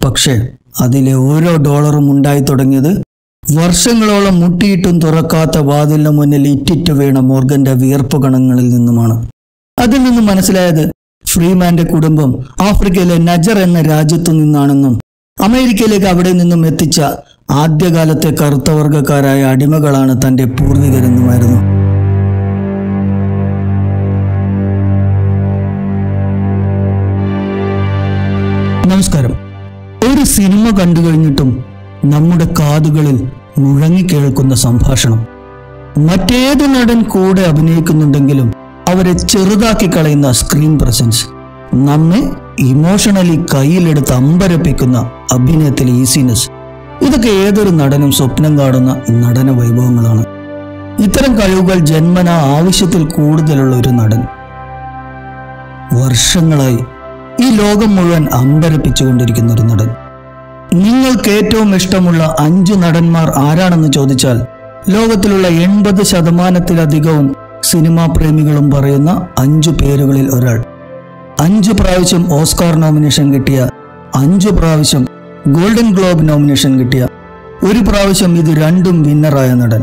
പക്ഷേ അതിലെ ഓരോ ഡോളറും ഉണ്ടായി തുടങ്ങിയത് വർഷങ്ങളോളം മുട്ടിയിട്ടും തുറക്കാത്ത വാതിലിന് മുന്നിൽ ഇറ്റിറ്റ് വീണ മോർഗന്റെ വിയർപ്പ് കണങ്ങളിൽ നിന്നുമാണ് അതിൽ നിന്നും മനസ്സിലായത് ഫ്രീമാന്റെ കുടുംബം ആഫ്രിക്കയിലെ നജർ എന്ന രാജ്യത്തു നിന്നാണെന്നും അമേരിക്കയിലേക്ക് അവിടെ നിന്നും എത്തിച്ച ആദ്യകാലത്തെ കറുത്തവർഗക്കാരായ അടിമകളാണ് തന്റെ പൂർവികരെന്നുമായിരുന്നു നമസ്കാരം ഒരു സിനിമ കണ്ടു കഴിഞ്ഞിട്ടും നമ്മുടെ കാതുകളിൽ മുഴങ്ങിക്കേൾക്കുന്ന സംഭാഷണം മറ്റേത് നടൻ കൂടെ അഭിനയിക്കുന്നുണ്ടെങ്കിലും അവരെ ചെറുതാക്കി കളയുന്ന സ്ക്രീൻ പ്രസൻസ് നമ്മെ ഇമോഷണലി കയ്യിലെടുത്ത് അമ്പരപ്പിക്കുന്ന അഭിനയത്തിലെ ഈസിനെസ് ഇതൊക്കെ ഏതൊരു നടനും സ്വപ്നം കാണുന്ന നടന വൈഭവങ്ങളാണ് ഇത്തരം കഴിവുകൾ ജന്മന ആവശ്യത്തിൽ കൂടുതലുള്ള ഒരു നടൻ വർഷങ്ങളായി ഈ ലോകം മുഴുവൻ അമ്പരപ്പിച്ചുകൊണ്ടിരിക്കുന്ന ഒരു നടൻ നിങ്ങൾക്ക് ഏറ്റവും ഇഷ്ടമുള്ള അഞ്ച് നടന്മാർ ആരാണെന്ന് ചോദിച്ചാൽ ലോകത്തിലുള്ള എൺപത് ശതമാനത്തിലധികവും സിനിമാ പ്രേമികളും പറയുന്ന അഞ്ചു പേരുകളിൽ ഒരാൾ അഞ്ചു പ്രാവശ്യം ഓസ്കാർ നോമിനേഷൻ കിട്ടിയ അഞ്ചു പ്രാവശ്യം ഗോൾഡൻ ഗ്ലോബ് നോമിനേഷൻ കിട്ടിയ ഒരു പ്രാവശ്യം ഇത് രണ്ടും വിന്നറായ നടൻ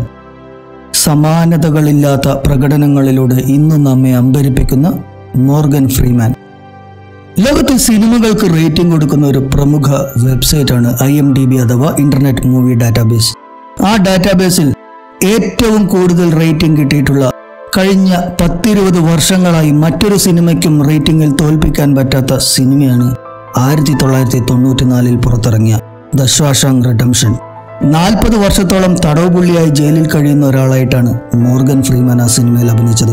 സമാനതകളില്ലാത്ത പ്രകടനങ്ങളിലൂടെ ഇന്നും നമ്മെ അമ്പരിപ്പിക്കുന്ന മോർഗൻ ഫ്രീമാൻ ലോകത്തെ സിനിമകൾക്ക് റേറ്റിംഗ് കൊടുക്കുന്ന ഒരു പ്രമുഖ വെബ്സൈറ്റാണ് ഐ എം ഡി ബി അഥവാ ഇന്റർനെറ്റ് മൂവി ഡാറ്റാബേസ് ആ ഡാറ്റാബേസിൽ ഏറ്റവും കൂടുതൽ റേറ്റിംഗ് കിട്ടിയിട്ടുള്ള കഴിഞ്ഞ പത്തിരുപത് വർഷങ്ങളായി മറ്റൊരു സിനിമയ്ക്കും റേറ്റിംഗിൽ തോൽപ്പിക്കാൻ പറ്റാത്ത സിനിമയാണ് ആയിരത്തി തൊള്ളായിരത്തി തൊണ്ണൂറ്റിനാലിൽ പുറത്തിറങ്ങിയ ദ ഷാഷാങ് റിഡംഷൻ നാൽപ്പത് വർഷത്തോളം തടവുപുള്ളിയായി ജയിലിൽ കഴിയുന്ന ഒരാളായിട്ടാണ് മോർഗൻ ഫ്രീമാൻ ആ സിനിമയിൽ അഭിനയിച്ചത്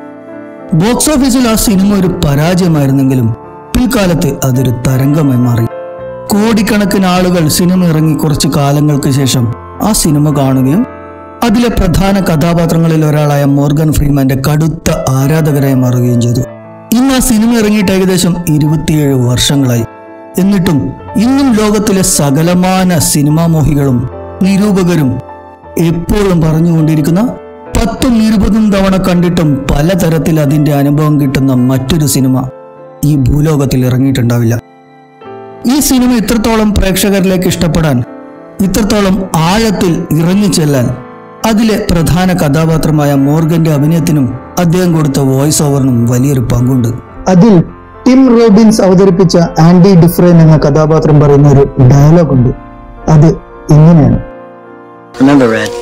ബോക്സ് ഓഫീസിൽ ആ സിനിമ ഒരു പരാജയമായിരുന്നെങ്കിലും പിൽക്കാലത്ത് അതൊരു തരംഗമായി മാറി കോടിക്കണക്കിന് ആളുകൾ സിനിമ ഇറങ്ങി കുറച്ച് കാലങ്ങൾക്ക് ശേഷം ആ സിനിമ കാണുകയും അതിലെ പ്രധാന കഥാപാത്രങ്ങളിൽ ഒരാളായ മോർഗൻ ഫ്രീമാന്റെ കടുത്ത ആരാധകരായി മാറുകയും ചെയ്തു ഇന്ന് ആ സിനിമ ഇറങ്ങിയിട്ട് ഏകദേശം ഇരുപത്തിയേഴ് വർഷങ്ങളായി എന്നിട്ടും ഇന്നും ലോകത്തിലെ സകലമാന സിനിമാ മോഹികളും നിരൂപകരും എപ്പോഴും പറഞ്ഞുകൊണ്ടിരിക്കുന്ന പത്തും ഇരുപതും തവണ കണ്ടിട്ടും പലതരത്തിൽ അതിന്റെ അനുഭവം കിട്ടുന്ന മറ്റൊരു സിനിമ ഈ ഭൂലോകത്തിൽ ഇറങ്ങിയിട്ടുണ്ടാവില്ല ഈ സിനിമ ഇത്രത്തോളം പ്രേക്ഷകരിലേക്ക് ഇഷ്ടപ്പെടാൻ ഇത്രത്തോളം ആഴത്തിൽ ഇറങ്ങിച്ചെല്ലാൻ അതിലെ പ്രധാന കഥാപാത്രമായ മോർഗന്റെ അഭിനയത്തിനും അദ്ദേഹം കൊടുത്ത വോയിസ് ഓവറിനും വലിയൊരു പങ്കുണ്ട് അതിൽ ടിം റോബിൻസ് അവതരിപ്പിച്ച ആൻഡി ഡിഫ്രൻ എന്ന കഥാപാത്രം പറയുന്ന ഒരു ഡയലോഗ് ഉണ്ട് അത് ഇങ്ങനെയാണ് Remember, Red,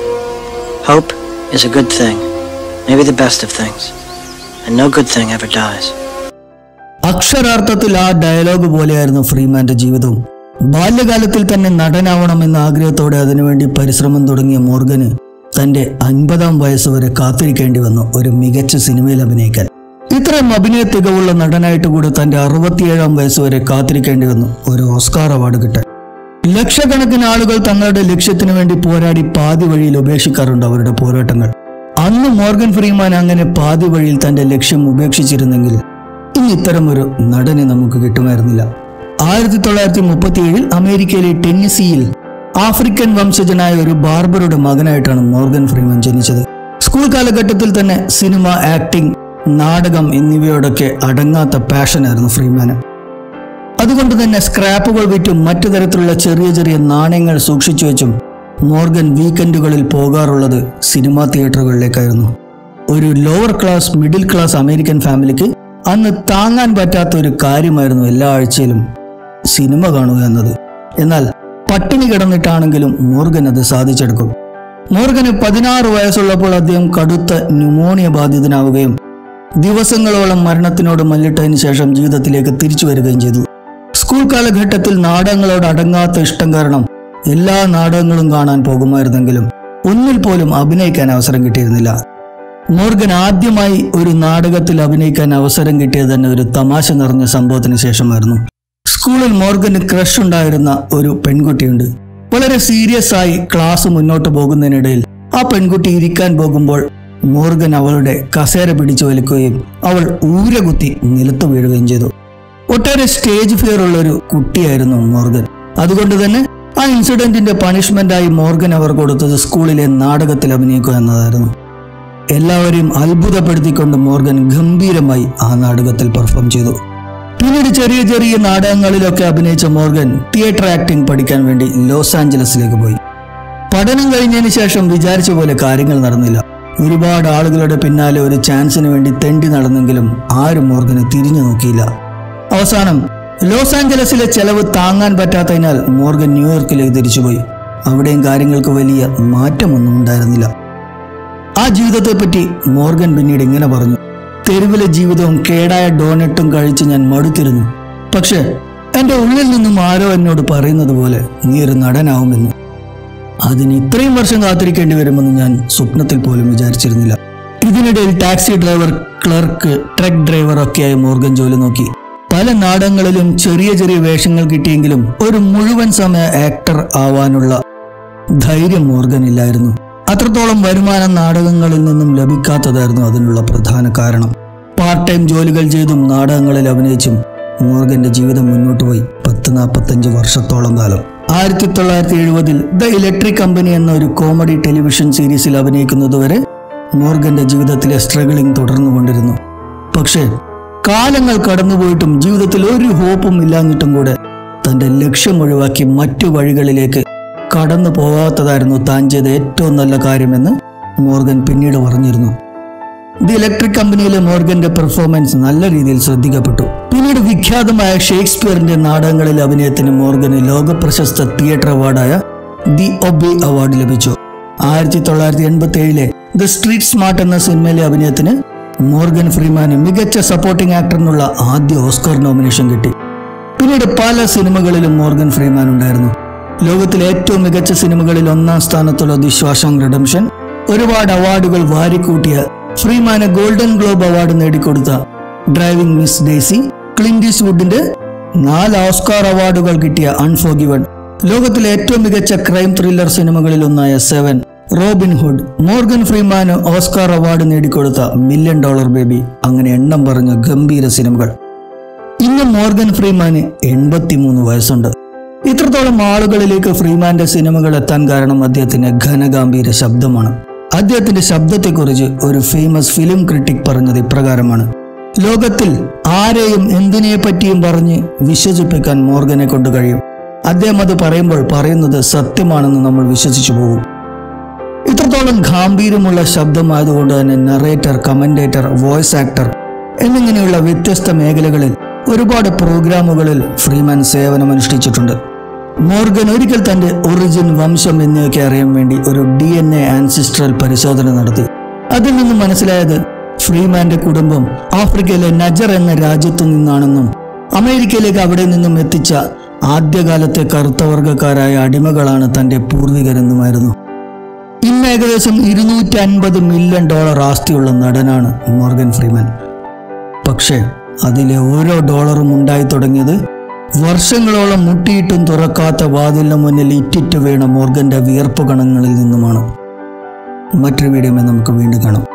hope is a good thing, maybe the best of things, and no good thing ever dies. അക്ഷരാർത്ഥത്തിൽ ആ ഡയലോഗ് പോലെയായിരുന്നു ഫ്രീമാന്റെ ജീവിതവും ബാല്യകാലത്തിൽ തന്നെ നടനാവണമെന്ന ആഗ്രഹത്തോടെ അതിനുവേണ്ടി പരിശ്രമം തുടങ്ങിയ മോർഗന് തന്റെ അൻപതാം വയസ്സ് വരെ കാത്തിരിക്കേണ്ടി വന്നു ഒരു മികച്ച സിനിമയിൽ അഭിനയിക്കാൻ ഇത്രയും അഭിനയ തികവുള്ള നടനായിട്ട് കൂടെ തന്റെ അറുപത്തിയേഴാം വയസ്സ് വരെ കാത്തിരിക്കേണ്ടി വന്നു ഒരു ഓസ്കാർ അവാർഡ് കിട്ടാൻ ലക്ഷക്കണക്കിന് ആളുകൾ തങ്ങളുടെ ലക്ഷ്യത്തിനു വേണ്ടി പോരാടി പാതി വഴിയിൽ ഉപേക്ഷിക്കാറുണ്ട് അവരുടെ പോരാട്ടങ്ങൾ അന്ന് മോർഗൻ ഫ്രീമാൻ അങ്ങനെ പാതി വഴിയിൽ തന്റെ ലക്ഷ്യം ഉപേക്ഷിച്ചിരുന്നെങ്കിൽ ഇന്ന് ഇത്തരം ഒരു നടനെ നമുക്ക് കിട്ടുമായിരുന്നില്ല ആയിരത്തി തൊള്ളായിരത്തി മുപ്പത്തിയേഴിൽ അമേരിക്കയിലെ ടെന്നിസിയിൽ ആഫ്രിക്കൻ വംശജനായ ഒരു ബാർബറുടെ മകനായിട്ടാണ് മോർഗൻ ഫ്രീമാൻ ജനിച്ചത് സ്കൂൾ കാലഘട്ടത്തിൽ തന്നെ സിനിമ ആക്ടിംഗ് നാടകം എന്നിവയോടൊക്കെ അടങ്ങാത്ത പാഷനായിരുന്നു ഫ്രീമാന് അതുകൊണ്ട് തന്നെ സ്ക്രാപ്പുകൾ വിറ്റും മറ്റു തരത്തിലുള്ള ചെറിയ ചെറിയ നാണയങ്ങൾ സൂക്ഷിച്ചു വെച്ചും മോർഗൻ വീക്കെൻഡുകളിൽ പോകാറുള്ളത് സിനിമാ തിയേറ്ററുകളിലേക്കായിരുന്നു ഒരു lower class middle class American ഫാമിലിക്ക് അന്ന് താങ്ങാൻ പറ്റാത്ത ഒരു കാര്യമായിരുന്നു എല്ലാ ആഴ്ചയിലും സിനിമ കാണുക എന്നത് എന്നാൽ പട്ടിണി കിടന്നിട്ടാണെങ്കിലും മോർഗൻ അത് സാധിച്ചെടുക്കും മോർഗന് പതിനാറ് വയസ്സുള്ളപ്പോൾ അദ്ദേഹം കടുത്ത ന്യൂമോണിയ ബാധിതനാവുകയും ദിവസങ്ങളോളം മരണത്തിനോട് മല്ലിട്ടതിന് ശേഷം ജീവിതത്തിലേക്ക് തിരിച്ചു വരികയും ചെയ്തു സ്കൂൾ കാലഘട്ടത്തിൽ നാടകങ്ങളോട് അടങ്ങാത്ത ഇഷ്ടം കാരണം എല്ലാ നാടകങ്ങളും കാണാൻ പോകുമായിരുന്നെങ്കിലും ഒന്നിൽ പോലും അഭിനയിക്കാൻ അവസരം കിട്ടിയിരുന്നില്ല മോർഗൻ ആദ്യമായി ഒരു നാടകത്തിൽ അഭിനയിക്കാൻ അവസരം കിട്ടിയത് തന്നെ ഒരു തമാശ നിറഞ്ഞ സംഭവത്തിന് ശേഷമായിരുന്നു സ്കൂളിൽ മോർഗന് ക്രഷ് ഉണ്ടായിരുന്ന ഒരു പെൺകുട്ടിയുണ്ട് വളരെ സീരിയസ് ആയി ക്ലാസ് മുന്നോട്ട് പോകുന്നതിനിടയിൽ ആ പെൺകുട്ടി ഇരിക്കാൻ പോകുമ്പോൾ മോർഗൻ അവളുടെ കസേര പിടിച്ചു വലിക്കുകയും അവൾ ഊരകുത്തി നിലത്ത് വീഴുകയും ചെയ്തു ഒട്ടേറെ സ്റ്റേജ് ഫിയർ ഉള്ള ഒരു കുട്ടിയായിരുന്നു മോർഗൻ അതുകൊണ്ട് തന്നെ ആ ഇൻസിഡന്റിന്റെ പണിഷ്മെന്റായി മോർഗൻ അവർ കൊടുത്തത് സ്കൂളിലെ നാടകത്തിൽ അഭിനയിക്കുക എന്നതായിരുന്നു എല്ലാവരെയും അത്ഭുതപ്പെടുത്തിക്കൊണ്ട് മോർഗൻ ഗംഭീരമായി ആ നാടകത്തിൽ പെർഫോം ചെയ്തു പിന്നീട് ചെറിയ ചെറിയ നാടകങ്ങളിലൊക്കെ അഭിനയിച്ച മോർഗൻ തിയേറ്റർ ആക്ടിംഗ് പഠിക്കാൻ വേണ്ടി ലോസ് ആഞ്ചലസിലേക്ക് പോയി പഠനം കഴിഞ്ഞതിന് ശേഷം വിചാരിച്ച പോലെ കാര്യങ്ങൾ നടന്നില്ല ഒരുപാട് ആളുകളുടെ പിന്നാലെ ഒരു ചാൻസിന് വേണ്ടി തെണ്ടി നടന്നെങ്കിലും ആരും മോർഗനെ തിരിഞ്ഞു നോക്കിയില്ല അവസാനം ലോസ് ആഞ്ചലസിലെ ചെലവ് താങ്ങാൻ പറ്റാത്തതിനാൽ മോർഗൻ ന്യൂയോർക്കിലേക്ക് തിരിച്ചുപോയി അവിടെയും കാര്യങ്ങൾക്ക് വലിയ മാറ്റമൊന്നും ഉണ്ടായിരുന്നില്ല ആ ജീവിതത്തെപ്പറ്റി മോർഗൻ പിന്നീട് ഇങ്ങനെ പറഞ്ഞു തെരുവിലെ ജീവിതവും കേടായ ഡോണറ്റും കഴിച്ച് ഞാൻ മടുത്തിരുന്നു പക്ഷെ എൻ്റെ ഉള്ളിൽ നിന്നും ആരോ എന്നോട് പറയുന്നത് പോലെ നീ ഒരു നടനാവുമെന്ന് അതിന് ഇത്രയും വർഷം കാത്തിരിക്കേണ്ടി വരുമെന്ന് ഞാൻ സ്വപ്നത്തിൽ പോലും വിചാരിച്ചിരുന്നില്ല ഇതിനിടയിൽ taxi driver clerk truck driver ഒക്കെയായി മോർഗൻ ജോലി നോക്കി പല നാടകങ്ങളിലും ചെറിയ ചെറിയ വേഷങ്ങൾ കിട്ടിയെങ്കിലും ഒരു മുഴുവൻ സമയ ആക്ടർ ആവാനുള്ള ധൈര്യം മോർഗനില്ലായിരുന്നു അത്രത്തോളം വരുമാനം നാടകങ്ങളിൽ നിന്നും ലഭിക്കാത്തതായിരുന്നു അതിനുള്ള പ്രധാന കാരണം പാർട്ട് ടൈം ജോലികൾ ചെയ്തും നാടകങ്ങളിൽ അഭിനയിച്ചും മോർഗന്റെ ജീവിതം മുന്നോട്ട് പോയി പത്ത് നാൽപ്പത്തഞ്ച് വർഷത്തോളം കാലം ആയിരത്തി തൊള്ളായിരത്തി എഴുപതിൽ ദ ഇലക്ട്രിക് കമ്പനി എന്ന ഒരു കോമഡി ടെലിവിഷൻ സീരീസിൽ അഭിനയിക്കുന്നതുവരെ മോർഗന്റെ ജീവിതത്തിലെ സ്ട്രഗിളിംഗ് തുടർന്നുകൊണ്ടിരുന്നു പക്ഷേ കാലങ്ങൾ കടന്നുപോയിട്ടും ജീവിതത്തിൽ ഒരു ഹോപ്പും ഇല്ലാഞ്ഞിട്ടും കൂടെ തന്റെ ലക്ഷ്യം ഒഴിവാക്കി മറ്റു വഴികളിലേക്ക് കടന്നു പോകാത്തതായിരുന്നു താൻ ചെയ്ത ഏറ്റവും നല്ല കാര്യമെന്ന് മോർഗൻ പിന്നീട് പറഞ്ഞിരുന്നു ദി ഇലക്ട്രിക് കമ്പനിയിലെ മോർഗന്റെ പെർഫോമൻസ് നല്ല രീതിയിൽ ശ്രദ്ധിക്കപ്പെട്ടു പിന്നീട് വിഖ്യാതമായ ഷേക്സ്പിയറിന്റെ നാടകങ്ങളിൽ അഭിനയത്തിന് മോർഗന് ലോക പ്രശസ്ത തിയേറ്റർ അവാർഡായ ദി ഒബി അവാർഡ് ലഭിച്ചു ആയിരത്തി തൊള്ളായിരത്തി എൺപത്തി ഏഴിലെ ദ സ്ട്രീറ്റ് സ്മാർട്ട് എന്ന സിനിമയിലെ അഭിനയത്തിന് മോർഗൻ ഫ്രീമാന് മികച്ച സപ്പോർട്ടിംഗ് ആക്ടറിനുള്ള ആദ്യ ഓസ്കർ നോമിനേഷൻ കിട്ടി പിന്നീട് പല സിനിമകളിലും മോർഗൻ ഫ്രീമാൻ ഉണ്ടായിരുന്നു ലോകത്തിലെ ഏറ്റവും മികച്ച സിനിമകളിൽ ഒന്നാം സ്ഥാനത്തുള്ള ദി ശ്വാസാങ് റിഡംഷൻ ഒരുപാട് അവാർഡുകൾ വാരിക്കൂട്ടിയ ഫ്രീമാന് ഗോൾഡൻ ഗ്ലോബ് അവാർഡ് നേടിക്കൊടുത്ത ഡ്രൈവിംഗ് മിസ് ഡേസി ക്ലിൻഡിസ് വുഡിന്റെ നാല് ഓസ്കാർ അവാർഡുകൾ കിട്ടിയ അൺഫോഗിവൺ ലോകത്തിലെ ഏറ്റവും മികച്ച ക്രൈം ത്രില്ലർ സിനിമകളിൽ ഒന്നായ സെവൻ റോബിൻ ഹുഡ് മോർഗൻ ഫ്രീമാന് ഓസ്കാർ അവാർഡ് നേടിക്കൊടുത്ത മില്യൺ ഡോളർ ബേബി അങ്ങനെ എണ്ണം പറഞ്ഞ ഗംഭീര സിനിമകൾ ഇന്ന് മോർഗൻ ഫ്രീമാന് എൺപത്തിമൂന്ന് വയസ്സുണ്ട് ഇത്രത്തോളം ആളുകളിലേക്ക് ഫ്രീമാന്റെ സിനിമകൾ എത്താൻ കാരണം അദ്ദേഹത്തിന്റെ ഘനഗാംഭീര ശബ്ദമാണ് അദ്ദേഹത്തിന്റെ ശബ്ദത്തെക്കുറിച്ച് ഒരു ഫേമസ് ഫിലിം ക്രിട്ടിക് പറഞ്ഞത് ഇപ്രകാരമാണ് ലോകത്തിൽ ആരെയും എന്തിനെ പറ്റിയും പറഞ്ഞ് വിശ്വസിപ്പിക്കാൻ മോർഗനെ കൊണ്ട് കഴിയും അദ്ദേഹം അത് പറയുമ്പോൾ പറയുന്നത് സത്യമാണെന്ന് നമ്മൾ വിശ്വസിച്ചു പോകും ഇത്രത്തോളം ഗാംഭീര്യമുള്ള ശബ്ദമായതുകൊണ്ട് തന്നെ നറേറ്റർ കമന്റേറ്റർ വോയിസ് ആക്ടർ എന്നിങ്ങനെയുള്ള വ്യത്യസ്ത മേഖലകളിൽ ഒരുപാട് പ്രോഗ്രാമുകളിൽ ഫ്രീമാൻ സേവനമനുഷ്ഠിച്ചിട്ടുണ്ട് മോർഗൻ ഒരിക്കൽ തന്റെ ഒറിജിൻ വംശം എന്നിവയൊക്കെ അറിയാൻ വേണ്ടി ഒരു ഡി എൻ എ ആൻസിസ്ട്രൽ പരിശോധന നടത്തി അതിൽ നിന്നും മനസ്സിലായത് ഫ്രീമാന്റെ കുടുംബം ആഫ്രിക്കയിലെ നജർ എന്ന രാജ്യത്തു നിന്നാണെന്നും അമേരിക്കയിലേക്ക് അവിടെ നിന്നും എത്തിച്ച ആദ്യകാലത്തെ കറുത്തവർഗക്കാരായ അടിമകളാണ് തന്റെ പൂർവികരെന്നുമായിരുന്നു ഇന്ന് ഏകദേശം ഇരുന്നൂറ്റി അൻപത് മില്യൺ ഡോളർ ആസ്തിയുള്ള നടനാണ് മോർഗൻ ഫ്രീമാൻ പക്ഷേ അതിലെ ഓരോ ഡോളറും ഉണ്ടായി തുടങ്ങിയത് വർഷങ്ങളോളം മുട്ടിയിട്ടും തുറക്കാത്ത വാതിലിന് മുന്നിൽ ഇറ്റിറ്റ് വീണ മോർഗന്റെ വിയർപ്പ് കണങ്ങളിൽ നിന്നുമാണ് മറ്റൊരു വീഡിയോ നമുക്ക് വീണ്ടും കാണാം